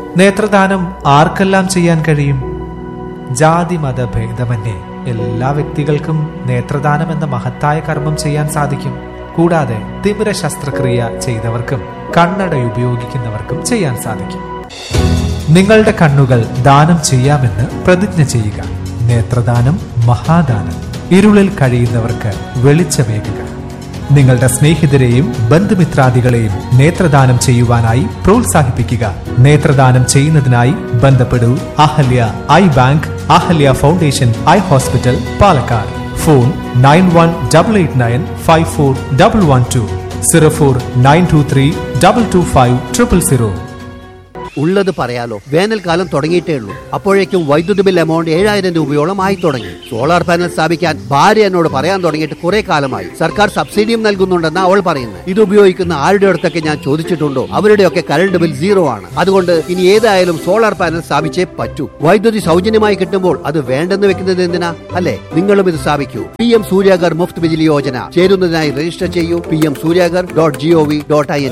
നേത്രദാനം ആർക്കെല്ലാം ചെയ്യാൻ കഴിയും ജാതി മത ഭേദമന്യേ എല്ലാ വ്യക്തികൾക്കും നേത്രദാനം എന്ന മഹത്തായ കർമ്മം ചെയ്യാൻ സാധിക്കും കൂടാതെ തിമിര ശസ്ത്രക്രിയ ചെയ്തവർക്കും കണ്ണട ഉപയോഗിക്കുന്നവർക്കും ചെയ്യാൻ സാധിക്കും നിങ്ങളുടെ കണ്ണുകൾ ദാനം ചെയ്യാമെന്ന് പ്രതിജ്ഞ ചെയ്യുക നേത്രദാനം മഹാദാനം ഇരുളിൽ കഴിയുന്നവർക്ക് വെളിച്ചമേകുക നിങ്ങളുടെ സ്നേഹിതരെയും ബന്ധുമിത്രാദികളെയും നേത്രദാനം ചെയ്യുവാനായി പ്രോത്സാഹിപ്പിക്കുക നേത്രദാനം ചെയ്യുന്നതിനായി ബന്ധപ്പെടൂ Ahalya eye bank Ahalya foundation eye hospital Palakkad phone nine one double eight nine five four double one two zero four nine two three double two five triple zero ഉള്ളത് പറയാലോ വേനൽക്കാലം തുടങ്ങിയിട്ടേ ഉള്ളൂ അപ്പോഴേക്കും വൈദ്യുതി ബിൽ എമൗണ്ട് ഏഴായിരം രൂപയോളം ആയി തുടങ്ങി സോളാർ പാനൽ സ്ഥാപിക്കാൻ ഭാര്യ എന്നോട് പറയാൻ തുടങ്ങിയിട്ട് കുറെ കാലമായി സർക്കാർ സബ്സിഡിയും നൽകുന്നുണ്ടെന്ന് അവൾ പറയുന്നത് ഇത് ഉപയോഗിക്കുന്ന ആരുടെ അടുത്തൊക്കെ ഞാൻ ചോദിച്ചിട്ടുണ്ടോ അവരുടെയൊക്കെ കറണ്ട് ബിൽ സീറോ ആണ് അതുകൊണ്ട് ഇനി ഏതായാലും സോളാർ പാനൽ സ്ഥാപിച്ചേ പറ്റൂ വൈദ്യുതി സൗജന്യമായി കിട്ടുമ്പോൾ അത് വേണ്ടെന്ന് വെക്കുന്നത് എന്തിനാ അല്ലെ നിങ്ങളും ഇത് സ്ഥാപിക്കൂ പി എം സൂര്യാഗർ മുഫ്ത് ബിജിലി യോജന ചേരുന്നതിനായി രജിസ്റ്റർ ചെയ്യൂ P M Suryaghar dot G O V dot I N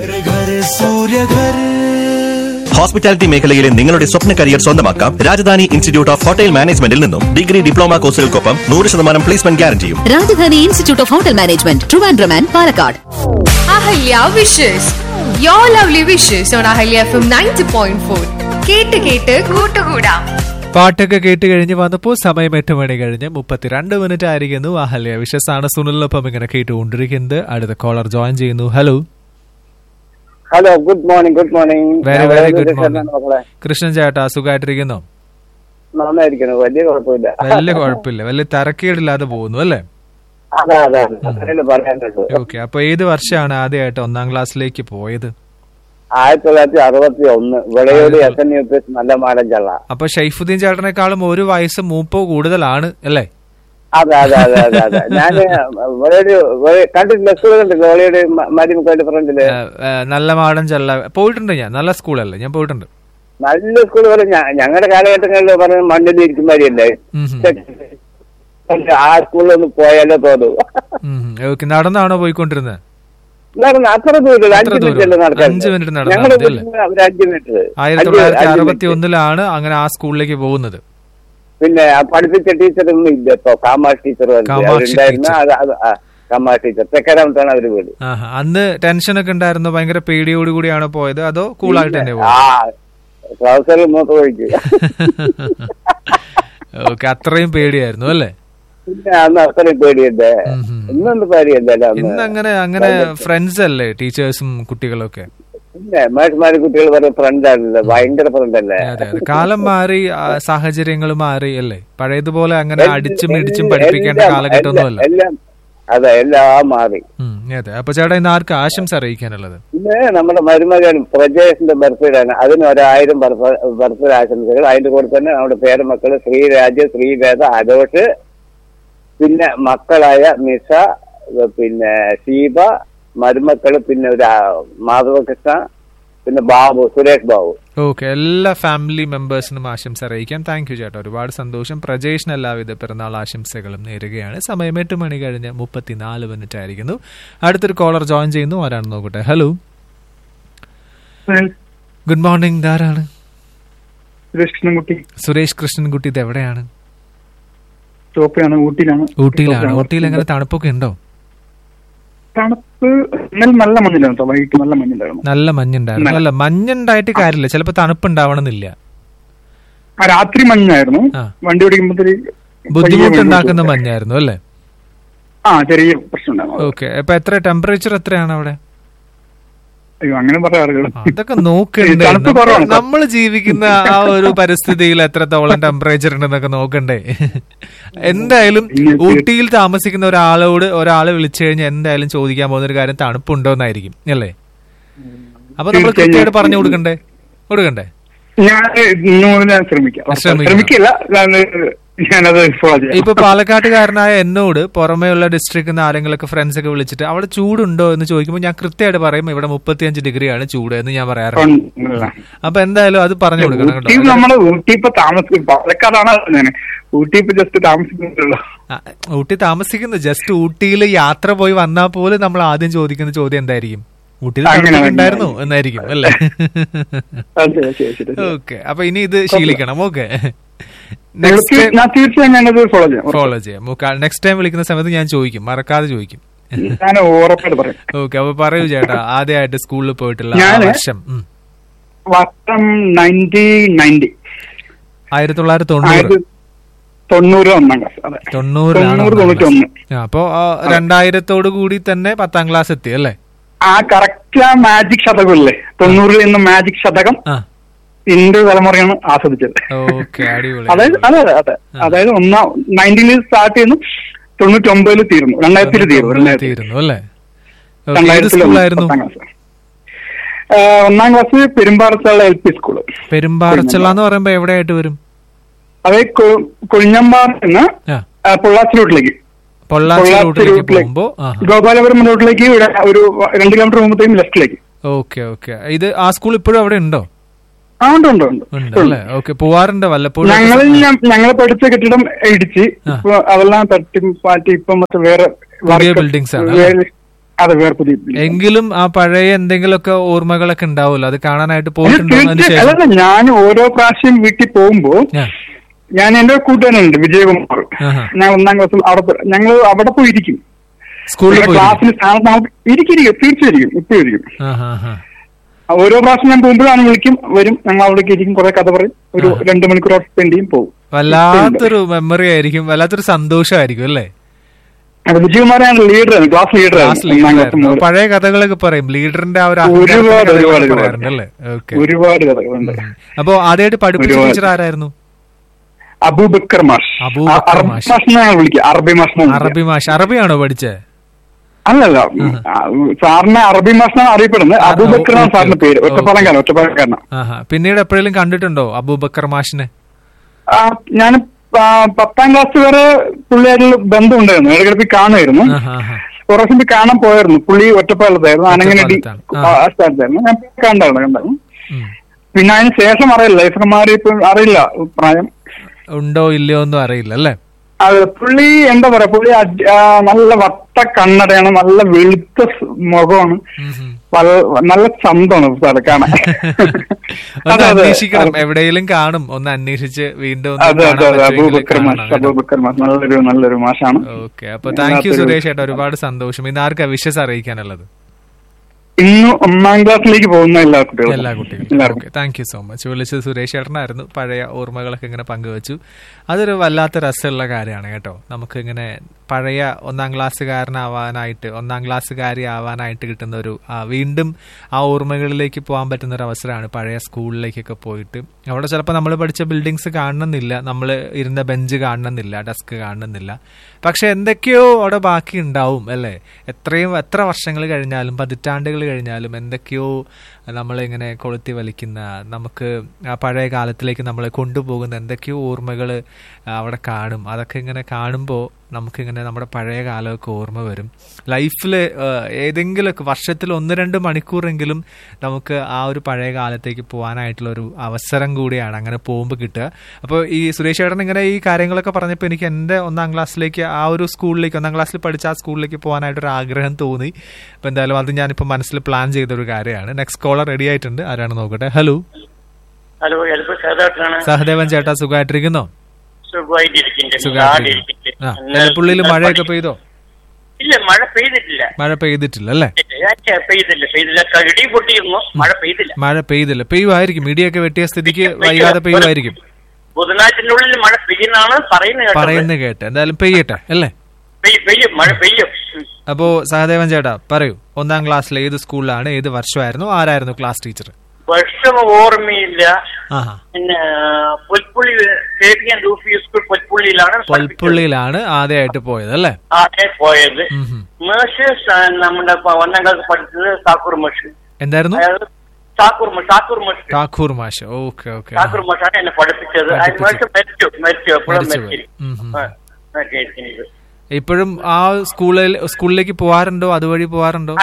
hospitality മേഖലയിലെ നിങ്ങളുടെ സ്വപ്ന കരിയർ സ്വന്തമാക്കാം രാജധാനി ഇൻസ്റ്റിറ്റ്യൂട്ട് ഓഫ് ഹോട്ടൽ മാനേജ്മെന്റിൽ നിന്നും ഡിഗ്രി ഡിപ്ലോമ കോഴ്സുകൾക്കൊപ്പം നൂറ് ശതമാനം പ്ലേസ്മെന്റ് ഗ്യാരണ്ടിയും Rajadhani institute of hotel management Trivandrum and Palakkad Ahalya wishes you lovely wishes on Ahalya F M ninety point four കേട്ട് കേട്ട് കൂട്ടുകൂടാം പാട്ടൊക്കെ കേട്ട് കഴിഞ്ഞ് വന്നപ്പോൾ സമയം എട്ട് മണി കഴിഞ്ഞ് മുപ്പത്തിരണ്ട് മിനിറ്റ് ആയിരിക്കുന്നു അഹല്യ വിശ്വസാണ് സുനിലിനൊപ്പം ഇങ്ങനെ കേട്ടുകൊണ്ടിരിക്കുന്നത് അടുത്ത കോളർ ജോയിൻ ചെയ്യുന്നു hello hello good morning good morning very very good morning മക്കളെ കൃഷ്ണൻ ചേട്ടാ സുഖമായിട്ടിരിക്കുന്നോ നന്നായിരിക്കുന്നു വലിയ കുഴപ്പമില്ല വലിയ കുഴപ്പമില്ല വലിയ തരക്കേടില്ലാതെ പോകുന്നു അല്ലേ അതെ അതെ അതെ പറയാനുള്ളൂ ഓക്കെ അപ്പൊ ഏത് വർഷമാണ് ആദ്യമായിട്ട് ഒന്നാം ക്ലാസ്സിലേക്ക് പോയത് ആയിരത്തി തൊള്ളായിരത്തി അറുപത്തി ഒന്ന് Vilayodu S N U P S നല്ല മാടൻ ചള്ള അപ്പൊ ഷൈഫുദ്ദീൻ ചേട്ടനേക്കാളും ഒരു വയസ്സ് മൂപ്പോ കൂടുതലാണ് അല്ലേ അതെ അതെ അതെ അതെ അതെ ഞാന് വിളയോട് കണ്ടിട്ടില്ല സ്കൂൾ കണ്ടില്ല വിളയോട് മരിമുക്കോന്റെ ഫ്രണ്ടില് ഏഹ്, ഏഹ്, നല്ല മാടൻ ചെല്ല പോയിട്ടുണ്ട് ഞാൻ നല്ല സ്കൂളല്ലേ ഞാൻ പോയിട്ടുണ്ട് നല്ല സ്കൂൾ പോലെ ഞങ്ങളുടെ കാലഘട്ടങ്ങളിൽ പറഞ്ഞ മണ്ണിൽ ഇരിക്കുമാരിയല്ലേ ഉം ഉം. ആ സ്കൂളിൽ ഒന്ന് പോയാലോ തോന്നും ഉം ഉം. ഓക്കെ നടന്നാണോ പോയിക്കൊണ്ടിരുന്നത് നടന്ന് അത്ര ദൂരം അത്ര അഞ്ച് ദൂരം. മിനിറ്റ് നടക്കാൻ അഞ്ച് മിനിറ്റ് നടന്നാ ഞങ്ങളുടെ മതി അല്ലേ? വീട്ടിൽ നിന്ന് ഒരു അഞ്ച് മിനിറ്റ് ആയിരത്തി അഞ്ച് തൊള്ളായിരത്തി അഞ്ച് അറുപത്തി മിനിറ്റ്. ഒന്നിലാണ് അങ്ങനെ ആ സ്കൂളിലേക്ക് പോകുന്നത് പിന്നെ ആ പഠിപ്പിച്ച ടീച്ചറൊന്നും ഇല്ല ഇപ്പൊ കാമാഷ് ടീച്ചർ കാമാക്ഷി അവരുണ്ടായിരുന്ന ടീച്ചർ. അത് അത് ആ, കാമാഷ് ടീച്ചർ തെക്കരാമത്താണ് അവര് വീട് ആഹാ. അന്ന് ടെൻഷനൊക്കെ ഉണ്ടായിരുന്നു ഭയങ്കര പേടിയോട് കൂടിയാണോ പോയത് അതോ കൂളായിട്ട് തന്നെ ആ പോയത് ട്രൗസറിൽ മൂത്ത് ഒഴിച്ചു ഓക്കെ അത്രയും പേടിയായിരുന്നു അല്ലേ പിന്നെ അന്ന് അത്രയും പേടിയുണ്ട് ഉം ഉം. ഇന്നൊന്നും പേടിയല്ല ഇന്ന് അങ്ങനെ അങ്ങനെ ഫ്രണ്ട്സ് അല്ലേ ടീച്ചേഴ്സും കുട്ടികളൊക്കെ പിന്നെ മേഷന്മാര് കുട്ടികൾ പറഞ്ഞ ഫ്രണ്ടാണല്ലോ ഭയങ്കര ഫ്രണ്ടല്ലേ അതെ അതെ കാലം മാറി ആ, സാഹചര്യങ്ങൾ മാറി അല്ലേ പഴയതുപോലെ അങ്ങനെ അടിച്ചും ഇടിച്ചും പഠിപ്പിക്കേണ്ട എല്ലാം- കാലഘട്ടമൊന്നുമല്ല എല്ലാം അതെ എല്ലാം മാറി ഉം, അതെ അപ്പൊ ചേട്ടാ ഇന്ന് ആർക്ക് ആശംസ അറിയിക്കാനുള്ളത് പിന്നെ നമ്മുടെ മരുമകൻ പ്രജേഷിന്റെ ബർത്ത്ഡേ ആണ് അതിന് ഒരായിരം ബർത്ത്ഡേ ആശംസകൾ അതിന്റെ കൂടെ തന്നെ നമ്മുടെ പേരമക്കള് ശ്രീരാജ് ശ്രീവേദ അലോഷ് പിന്നെ മക്കളായ നിഷ പിന്നെ ഷീബ മരുമക്കള് പിന്നെ ഒരു ആ, മാധവകൃഷ്ണ പിന്നെ ബാബു സുരേഷ് ബാബു ഓക്കെ എല്ലാ ഫാമിലി മെമ്പേഴ്സിനും ആശംസ അറിയിക്കാം താങ്ക് യു ചേട്ടാ ഒരുപാട് സന്തോഷം പ്രജേഷിന് എല്ലാവിധ പിറന്നാൾ ആശംസകളും നേരുകയാണ് സമയം എട്ട് മണി കഴിഞ്ഞ് മുപ്പത്തിനാല് മിനിറ്റ് ആയിരിക്കുന്നു അടുത്തൊരു കോളർ ജോയിൻ ചെയ്യുന്നു ആരാണ് നോക്കട്ടെ ഹലോ ഗുഡ് മോർണിംഗ് ധാരാണ് കൃഷ്ണൻകുട്ടി സുരേഷ് കൃഷ്ണൻകുട്ടി ഇത് എവിടെയാണ് സ്റ്റോപ്പിലാണ് ഊട്ടിയിലാണ് ഊട്ടിയിലാണ് ഊട്ടിയിൽ എങ്ങനെ തണുപ്പൊക്കെ ഉണ്ടോ തണുപ്പ് ഇന്നലെ നല്ല മഞ്ഞിലായിരുന്നു കേട്ടോ വൈകിട്ട് നല്ല മഞ്ഞിലായിരുന്നു നല്ല മഞ്ഞുണ്ടായിരുന്നു അല്ല മഞ്ഞുണ്ടായിട്ട് കാര്യമില്ല ചിലപ്പോ തണുപ്പ് ഉണ്ടാവണമെന്നില്ല ആ രാത്രി മഞ്ഞായിരുന്നു ആ. വണ്ടി ഓടിക്കുമ്പോഴത്തേക്ക് ബുദ്ധിമുട്ടുണ്ടാക്കുന്ന മഞ്ഞായിരുന്നു അല്ലേ ആ ചെറിയ പ്രശ്നം ഉണ്ടായിരുന്നു ഓക്കെ അപ്പൊ എത്ര ടെമ്പറേച്ചർ എത്രയാണ് അവിടെ അയ്യോ അങ്ങനെ പറയാറുകൾ ആ, അതൊക്കെ നോക്കണ്ടേ തണുപ്പ് കുറവാണ്. നമ്മൾ ജീവിക്കുന്ന ആ ഒരു പരിസ്ഥിതിയിൽ എത്രത്തോളം ടെമ്പറേച്ചർ ഉണ്ടെന്നൊക്കെ നോക്കണ്ടേ എന്തായാലും ഊട്ടിയിൽ താമസിക്കുന്ന ഒരാളോട് ഒരാളെ വിളിച്ചു കഴിഞ്ഞാൽ എന്തായാലും ചോദിക്കാൻ പോകുന്ന ഒരു കാര്യം തണുപ്പുണ്ടോ എന്നായിരിക്കും അല്ലേ അപ്പൊ നമ്മൾ തീർച്ചയായും. കൃത്യമായിട്ട് പറഞ്ഞു കൊടുക്കണ്ടേ കൊടുക്കണ്ടേ ഞാൻ ഇന്നു മുതൽ ഞാൻ ശ്രമിക്കാം ശ്രമിക്കാം. ശ്രമിക്കില്ല ഞാൻ ഞാനത് ഫോളോ ചെയ്യാം ഇപ്പൊ പാലക്കാട്ടുകാരനായ എന്നോട് പുറമേയുള്ള ഡിസ്ട്രിക്റ്റിൽ നിന്ന് ആരെങ്കിലൊക്കെ ഫ്രണ്ട്സ് ഒക്കെ വിളിച്ചിട്ട് അവിടെ ചൂടുണ്ടോ എന്ന് ചോദിക്കുമ്പോൾ ഞാൻ കൃത്യമായിട്ട് പറയും ഇവിടെ മുപ്പത്തിയഞ്ച് ഡിഗ്രിയാണ് ചൂട് എന്ന് ഞാൻ പറയാറുണ്ട് ഉണ്ടല്ല. അപ്പൊ എന്തായാലും അത് പറഞ്ഞു കൊടുക്കണം ഊട്ടി കേട്ടോ നമ്മള് ഊട്ടി ഇപ്പൊ താമസിക്കും പാലക്കാടാണ് ഞാൻ ഊട്ടി ഇപ്പൊ ജസ്റ്റ് താമസിക്കുന്നുള്ളൂ ആ, ഊട്ടി താമസിക്കുന്നു ജസ്റ്റ് ഊട്ടിയിൽ യാത്ര പോയി വന്നാൽ പോലും നമ്മൾ ആദ്യം ചോദിക്കുന്ന ചോദ്യം എന്തായിരിക്കും ഊട്ടിയിൽ അങ്ങനെ തണുപ്പൊക്കെ തന്നെ. ഉണ്ടായിരുന്നു എന്നായിരിക്കും അല്ലേ അതെ ശരി ശരി ഓക്കെ അപ്പൊ ഇനി ഇത് ശീലിക്കണം ഓക്കെ തീർച്ച- നെക്സ്റ്റ് ഞാൻ തീർച്ചയായും ഞാനത് ഫോളോ ചെയ്യാം ഫോളോ ചെയ്യാം നെക്സ്റ്റ് ടൈം വിളിക്കുന്ന സമയത്ത് ഞാൻ ചോദിക്കും മറക്കാതെ ചോദിക്കും ഞാൻ ഉറപ്പായിട്ട് പറയാം ഓക്കെ അപ്പൊ പറയൂ ചേട്ടാ ആദ്യമായിട്ട് സ്കൂളിൽ പോയിട്ടുള്ള ആ ഞാന് വർഷം ഉം. വർഷം നയൻറ്റീൻ നയൻറ്റി ആയിരത്തി തൊള്ളായിരത്തി തൊണ്ണൂറ് ആയിരത്തി തൊണ്ണൂറ് ഒന്നാം ക്ലാസ് അതെ തൊണ്ണൂറിലാണ് തൊണ്ണൂറ് ഒന്നാം തൊണ്ണൂറ്റി ക്ലാസ്. ഒന്ന് ആ, അപ്പൊ ആ, രണ്ടായിരത്തോട് കൂടി തന്നെ പത്താം ക്ലാസ് എത്തി അല്ലേ ആ കറക്റ്റ് ആ മാജിക് ശതകമില്ലേ തൊണ്ണൂറിൽ നിന്ന് മാജിക് ശതകം ആ ഇന്ത്യ തലമുറയാണ് ആസ്വദിച്ചത് ഓക്കെ അടിപൊളി അതായത് അതെ അതെ അതെ അതായത് ഒന്നാം നയൻറ്റീനിൽ സ്റ്റാർട്ട് ചെയ്യുന്നു തൊണ്ണൂറ്റി ഒമ്പതിൽ തീർന്നു രണ്ടായിരത്തിൽ തീർന്നു രണ്ടായിരത്തി തീരുന്നു അല്ലേ Okay, ഏത് രണ്ടായിരത്തിൽ സ്കൂളായിരുന്നു പത്താം ക്ലാസ് ആ, ഒന്നാം ക്ലാസ് പെരുമ്പാറത്തുള്ള എൽ പി സ്കൂള് പെരുമ്പാറച്ചള്ള എന്ന് പറയുമ്പോ എവിടെയായിട്ട് വരും അത് കൊഴിഞ്ഞമ്പാറ നിന്ന് ആ ആ, പൊള്ളാച്ചി റൂട്ടിലേക്ക് പൊള്ളാച്ചി പൊള്ളാച്ചി റൂട്ടിലേക്ക് റൂട്ടിലേക്ക് പോകുമ്പോ ആ ഗോപാലപുരം റൂട്ടിലേക്ക് ഇവിടെ ഒരു രണ്ട് കിലോമീറ്റർ പോകുമ്പോഴത്തേക്കും ലെഫ്റ്റിലേക്ക് ഓക്കെ ഓക്കെ ഇത് ആ സ്കൂൾ ഇപ്പോഴും അവിടെ ഉണ്ടോ ആ ഉണ്ട് ഉണ്ട് ഉണ്ട് ഉണ്ട് അല്ലേ ഓക്കെ പോവാറുണ്ട് വല്ലപ്പോഴും ഞങ്ങൾ ഞങ്ങൾ പഠിച്ച കെട്ടിടം ഇടിച്ച് ആ. ഇപ്പൊ അതെല്ലാം തട്ടി മാറ്റി ഇപ്പൊ മറ്റേ വേറെ പുതിയ work- buildings ആണ് വേറെ- അതെ വേറെ പുതിയ building. എങ്കിലും ആ പഴയ എന്തെങ്കിലുമൊക്കെ ഓർമ്മകളൊക്കെ ഉണ്ടാവുമല്ലോ അത് കാണാനായിട്ട് പോയിട്ടുണ്ടോ അതിന് തീർച്ചയായും ശേഷം അല്ലല്ല ഞാൻ ഓരോ പ്രാവശ്യം വീട്ടിൽ പോകുമ്പോ ആ, ഞാൻ എന്റെ കൂട്ടുകാരുണ്ട് വിജയകുമാർ ആഹാ. ഞാൻ ഒന്നാം ക്ലാസ്സിൽ അവിടെ പോ- ഞങ്ങൾ അവിടെ പോയി ഇരിക്കും സ്കൂളിൽ പോയി ക്ലാസ്സിൽ ഇരിക്കും തീർച്ചയായിരിക്കും ഇപ്പൊ ഇരിക്കും ആ ഹാ ഹാ ഓരോ പ്രാവശ്യം ഞാൻ പോകുമ്പോഴാണ് വിളിക്കും വരും ഞങ്ങൾ അവിടേക്ക് ഇരിക്കും കുറെ കഥ പറയും ഒരു രണ്ടു മണിക്കൂർ അവിടെ സ്പെൻഡ് ചെയ്യും പോകും വല്ലാത്തൊരു മെമ്മറി ആയിരിക്കും വല്ലാത്തൊരു സന്തോഷമായിരിക്കും അല്ലേ അത് വിജയകുമാറാണ് ലീഡറാണ് ക്ലാസ് ക്ലാസ് ലീഡറാണ് ഒന്നാം ക്ലാസ് ലീഡറായിരുന്നു മുതൽ. പഴയ കഥകളൊക്കെ പറയും ലീഡറിന്റെ ആ ഒരു ഒരുപാട് അഹങ്കാരത്തിന്റെ ഒരുപാട് കഥകളൊക്കെ ഒരുപാട് പറയാറുണ്ടല്ലേ ഓക്കെ ഒരുപാട് കഥകളുണ്ട് അപ്പോ ആദ്യമായിട്ട് പഠിപ്പിച്ച ഒരുപാട്. ടീച്ചർ ആരായിരുന്നു അബൂബക്കർ മാഷ് അബൂബക്കർ അ- അറബി മാഷ്. മാഷ് എന്നാണ് വിളിക്കുക അറബി മാഷ് എന്നാണ് വിളിക്കുക. അറബി മാഷ് അറബിയാണോ പഠിച്ചേ അല്ലല്ല ആ, സാറിനെ അറബി മാഷ് എന്നാണ് അറിയപ്പെടുന്നത് ആ, അബൂബക്കർ എന്നാണ് ഓക്കേ, സാറിന്റെ പേര് ഓക്കേ. ഒറ്റപ്പാലങ്കാരൻ ഒറ്റപ്പാലക്കാരനാണ് ആഹാ പിന്നീട് എപ്പോഴെങ്കിലും കണ്ടിട്ടുണ്ടോ അബൂബക്കർ മാഷിനെ ഞാൻ പത്താം ക്ലാസ് വരെ പുള്ളിയായിട്ടുള്ള ബന്ധമുണ്ടായിരുന്നു ഇടയ്ക്കിടയ്ക്ക് കാണുമായിരുന്നു ആഹാ, ആഹാ. കുറെ ദിവസം കാണാൻ പോയായിരുന്നു പുള്ളി ഒറ്റപ്പാലത്തായിരുന്നു അനങ്ങനടി ഒറ്റപ്പാലത്താണ്. ആ. ആ സ്ഥലത്തായിരുന്നു ഞാൻ കണ്ടായിരുന്നു കണ്ടായിരുന്നു ഉം. പിന്നെ അതിന് ശേഷം അറിയില്ല ലൈഫർമാര് ഇപ്പൊ അറിയില്ല പ്രായം ഉണ്ടോ ഇല്ലയോ ഒന്നും അറിയില്ല അല്ലേ അത് പുള്ളി എന്താ പറയാ പുള്ളി അടി- ആ, നല്ല വട്ട കണ്ണടയാണ് നല്ല വെളുത്ത സ് മുഖമാണ് ഉം, ഉം. വല്ല- നല്ല ചന്തമാണ് സാറ് കാണാൻ ഒന്ന് അതെ, അതെ. അന്വേഷിക്കണം എവിടെയെങ്കിലും കാണും ഒന്ന് അന്വേഷിച്ച് വീണ്ടും ഒന്ന് അതെ അതെ കാണാൻ അതെ പറ്റുമെങ്കിൽ അബൂബക്കർ മാഷ് കാണണം കേട്ടോ. അബൂബക്കർ മാഷ് നല്ലൊരു നല്ലൊരു മാഷാണ് ഓക്കെ അപ്പൊ താങ്ക് യു വല്ലാത്തൊരു- സുരേഷ് ഏട്ടാ ഒരുപാട് സന്തോഷം ഇന്ന് ആർക്കാ വിഷസ് അറിയിക്കാനുള്ളത് ഇന്ന് ഒന്നാം ക്ലാസ്സിലേക്ക് പോകുന്ന എല്ലാ കുട്ടികളും എല്ലാ കുട്ടികളും എല്ലാവർക്കും okay thank you so much വിളിച്ചത് സുരേഷ് ചേട്ടനായിരുന്നു പഴയ ഓർമ്മകളൊക്കെ ഇങ്ങനെ പങ്കുവച്ചു അതൊരു വല്ലാത്ത രസമുള്ള കാര്യമാണ് കേട്ടോ നമുക്ക് ഇങ്ങനെ പഴയ ഒന്നാം ക്ലാസ്സുകാരനാവാനായിട്ട് ഒന്നാം ക്ലാസ്സുകാരി ആവാനായിട്ട് കിട്ടുന്ന ഒരു ആ, വീണ്ടും ആ ഓർമ്മകളിലേക്ക് പോകാൻ പറ്റുന്ന ഒരു അവസരമാണ് പഴയ സ്കൂളിലേക്കൊക്കെ പോയിട്ട് അവിടെ ചിലപ്പോൾ നമ്മൾ പഠിച്ച ബിൽഡിങ്സ് കാണണമെന്നില്ല നമ്മൾ ഇരുന്ന ബെഞ്ച് കാണണമെന്നില്ല ഡെസ്ക് കാണണമെന്നില്ല പക്ഷെ എന്തൊക്കെയോ അവിടെ ബാക്കി ഉണ്ടാവും അല്ലേ എത്രയും എത്ര വർഷങ്ങൾ കഴിഞ്ഞാലും പതിറ്റാണ്ടുകൾ കഴിഞ്ഞാലും എന്തൊക്കെയോ നമ്മളിങ്ങനെ കൊളുത്തി വലിക്കുന്ന നമുക്ക് ആ പഴയ കാലത്തിലേക്ക് നമ്മളെ കൊണ്ടുപോകുന്ന എന്തൊക്കെയോ ഓർമ്മകൾ അവിടെ കാണും അതൊക്കെ ഇങ്ങനെ കാണുമ്പോൾ നമുക്കിങ്ങനെ നമ്മുടെ പഴയ കാലമൊക്കെ ഓർമ്മ വരും ലൈഫിൽ ഏതെങ്കിലുമൊക്കെ വർഷത്തിൽ ഒന്ന് രണ്ട് മണിക്കൂറെങ്കിലും നമുക്ക് ആ ഒരു പഴയ കാലത്തേക്ക് പോകാനായിട്ടുള്ള ഒരു അവസരം കൂടിയാണ് അങ്ങനെ പോകുമ്പോൾ കിട്ടുക അപ്പോൾ ഈ സുരേഷ് ചേട്ടൻ ഇങ്ങനെ ഈ കാര്യങ്ങളൊക്കെ പറഞ്ഞപ്പോൾ എനിക്ക് എൻ്റെ ഒന്നാം ക്ലാസ്സിലേക്ക് ആ ഒരു സ്കൂളിലേക്ക് ഒന്നാം ക്ലാസ്സിൽ പഠിച്ച ആ സ്കൂളിലേക്ക് പോകാനായിട്ടൊരു ആഗ്രഹം തോന്നി അപ്പോൾ എന്തായാലും അത് ഞാനിപ്പോൾ മനസ്സിൽ പ്ലാൻ ചെയ്തൊരു കാര്യമാണ് നെക്സ്റ്റ് കോളർ റെഡി ആയിട്ടുണ്ട് ആരാണ് നോക്കട്ടെ ഹലോ ഹലോ ചിലപ്പോ സഹദേവനാണ് സഹദേവൻ ചേട്ടാ സുഖമായിട്ടിരിക്കുന്നോ സുഖമായിട്ടിരിക്കുന്നത് സുഖമായിട്ടിരിക്കുന്നു ആ എലപ്പുള്ളിയിൽ മഴയൊക്കെ പെയ്തോ ഇല്ല മഴ പെയ്തിട്ടില്ല മഴ പെയ്തിട്ടില്ല അല്ലേ ഏ, പെയ്തില്ല പെയ്തില്ല ഇടി പൊട്ടിയിരുന്നു മഴ പെയ്തില്ല മഴ പെയ്തില്ല പെയ്യുമായിരിക്കും ഇടിയൊക്കെ വെട്ടിയ സ്ഥിതിക്ക് വൈകാതെ പെയ്യുമായിരിക്കും ബുധനാഴ്ചന്റെ ഉള്ളിൽ മഴ പെയ്യുന്നാണ് പറയുന്നത് കേട്ടത്. പറയുന്നത് കേട്ട് എന്തായാലും പെയ്യട്ടെ അല്ലേ പെയ്യും പെയ്യും മഴ പെയ്യും ഉം. അപ്പോ സഹദേവൻ ചേട്ടാ പറയൂ ഒന്നാം ക്ലാസ്സിൽ ഏത് സ്കൂളിലാണ് ഏത് വർഷമായിരുന്നു ആരായിരുന്നു ക്ലാസ് ടീച്ചർ വർഷം ഓർമ്മയില്ല ആഹാ പിന്നെ പൊൽപ്പുള്ളി കെ പി എൻ റൂഫി സ്കൂൾ പൊൽപ്പുള്ളിയിലാണ് പഠിപ്പിച്ചത്. പൊൽപ്പുള്ളിയിലാണ് ആദ്യമായിട്ട് പോയത് അല്ലേ ആദ്യം പോയത് ഉം ഹും. മേഷ് സ- നമ്മുടെ പ- ഒന്നാം ക്ലാസ് പഠിച്ചത് സാക്കൂർ മഷ് എന്തായിരുന്നു അതായത് സാക്കൂർ മഷ് സാക്കൂർ മഷ് ഠാക്കൂർ മാഷ് ഓക്കെ ഓക്കെ സാക്കൂർ മഷാണ് എന്നെ പഠിപ്പിച്ചത് അതിന് പഠിപ്പിച്ചത്. മേഷ് മരിച്ചു മരിച്ചു എപ്പോഴും മരിച്ചു മരിച്ചു പോയി. ഉം ഹും. ആ, മരിച്ചിരിക്കുന്നത്. ഇപ്പോഴും ആ സ്കൂളിൽ സ്കൂളിലേക്ക് പോവാറുണ്ടോ അതുവഴി പോവാറുണ്ടോ അല്ല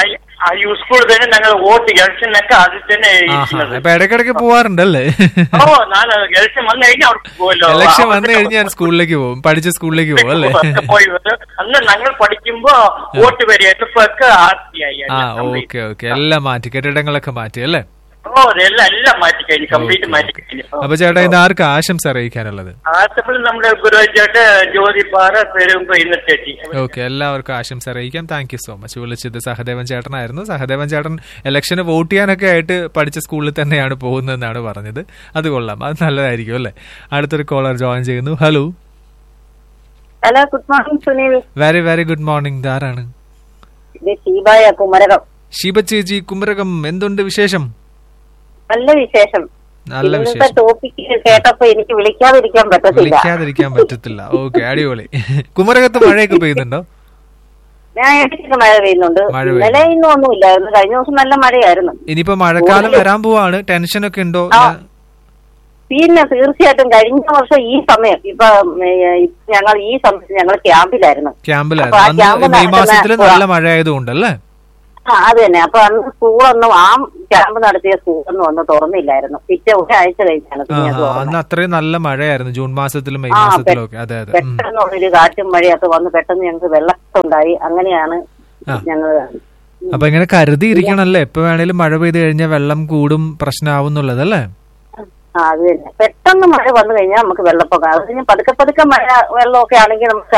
ആ ഈ സ്കൂൾ തന്നെ ഞങ്ങൾ വോട്ട് ഇലക്ഷനൊക്കെ അതിൽ തന്നെ ആഹാ ഇരിക്കുന്നത് അപ്പൊ ഇടയ്ക്കിടയ്ക്ക് പോവാറുണ്ടല്ലേ ഓ ഞാൻ ഇലക്ഷൻ വന്നു കഴിഞ്ഞാൽ അവിടെ പോകുമല്ലോ ഇലക്ഷൻ വന്നു കഴിഞ്ഞ് ഞാൻ സ്കൂളിലേക്ക് പോകും പഠിച്ച സ്കൂളിലേക്ക് പോകും അല്ലേ പോയി വരും. അന്ന് ഞങ്ങൾ പഠിക്കുമ്പോ വോട്ട് വരികയായിരുന്നു ഇപ്പൊ ഒക്കെ ആർത്തിയായി ആ ഓക്കെ ഓക്കെ എല്ലാം മാറ്റി കെട്ടിടങ്ങളൊക്കെ മാറ്റി അല്ലേ ഓ അതെല്ലാം എല്ലാം മാറ്റി കഴിഞ്ഞു കംപ്ലീറ്റ് മാറ്റി കഴിഞ്ഞു അപ്പൊ ചേട്ടാ ഇന്ന് ആർക്ക് ആശംസ അറിയിക്കാനുള്ളത് ആർത്തപ്പോൾ നമ്മുടെ ഗുരുവാചേട്ട് ജ്യോതിപാറ പെരുമ്പോ ഇന്നത്തേക്ക് ഓക്കെ എല്ലാവർക്കും ആശംസ അറിയിക്കാം താങ്ക് യു സോ മച്ച് വിളിച്ചത് സഹദേവൻ ചേട്ടനായിരുന്നു സഹദേവൻ ചേട്ടൻ ഇലക്ഷന് വോട്ട് ചെയ്യാനൊക്കെ ആയിട്ട് പഠിച്ച സ്കൂളിൽ തന്നെയാണ് പോകുന്നതെന്നാണ് പറഞ്ഞത് അത് കൊള്ളാം അത് നല്ലതായിരിക്കും അല്ലേ അടുത്തൊരു കോളർ ജോയിൻ ചെയ്യുന്നു hello hello good morning Sunil very very good morning ധാരാണ് ഇത് ഷീബായ കുമരകം ഷീബ ചേച്ചി കുമരകം എന്തുണ്ട് വിശേഷം നല്ല വിശേഷം നല്ല ഇന്നത്തെ വിശേഷം ടോപ്പിക് കേട്ടപ്പോ എനിക്ക് വിളിക്കാതിരിക്കാൻ പറ്റത്തില്ല വിളിക്കാതിരിക്കാൻ പറ്റത്തില്ല ഓക്കെ അടിപൊളി കുമരകത്ത് മഴയൊക്കെ പെയ്യുന്നുണ്ടോ ഞാൻ ഇടയ്ക്ക് മഴ പെയ്യുന്നുണ്ട് മഴ ഇന്നലെ ഇന്നും ഒന്നുമില്ലായിരുന്നു കഴിഞ്ഞ ദിവസം നല്ല മഴയായിരുന്നു ഇനിയിപ്പോ മഴക്കാലം വരാൻ പോവാണ് ടെൻഷനൊക്കെ ഉണ്ടോ ആ. പിന്നെ തീർച്ചയായിട്ടും കഴിഞ്ഞ വർഷം ഈ സമയം ഇപ്പൊ ഏ, ഞങ്ങൾ ഈ സമയത്ത് ഞങ്ങൾ ക്യാമ്പിലായിരുന്നു ക്യാമ്പിലായിരുന്നു അപ്പൊ ആ അന്ന് ക്യാമ്പ് മെയ് മാസത്തിൽ നടക്കുന്ന- നല്ല മഴ ആയതുകൊണ്ടല്ലേ ആ അത് തന്നെ അപ്പൊ അന്ന് സ്കൂളൊന്നും ആ ക്യാമ്പ് നടത്തിയ സ്കൂളൊന്നും ഒന്നും തുറന്നില്ലായിരുന്നു പിറ്റേ ഒരാഴ്ച കഴിഞ്ഞാണ് പിന്നെ അത് ആഹാ, തുറന്നത്. അന്ന് അത്രയും നല്ല മഴയായിരുന്നു ജൂൺ മാസത്തിലും മെയ് ആ, മാസത്തിലും ഒക്കെ അതെ അതെ ഉം. പെട്ടെന്നുള്ളൊരു കാറ്റും മഴയൊക്കെ വന്ന് പെട്ടെന്ന് ഞങ്ങൾക്ക് വെള്ളമുണ്ടായി അങ്ങനെയാണ് ആ. ഞങ്ങള് അപ്പൊ ഇങ്ങനെ കരുതി ഇരിക്കണല്ലേ എപ്പോ വേണേലും മഴ പെയ്ത് കഴിഞ്ഞാൽ വെള്ളം കൂടും പ്രശ്നമാവും എന്നുള്ളതല്ലേ ആ അത് തന്നെ പെട്ടെന്ന് മഴ വന്നു കഴിഞ്ഞാൽ നമുക്ക് വെള്ളപ്പൊക്കം അത് കഴിഞ്ഞ് പതുക്കെ പതുക്കെ മഴ വെള്ളമൊക്കെ ആണെങ്കിൽ നമുക്ക്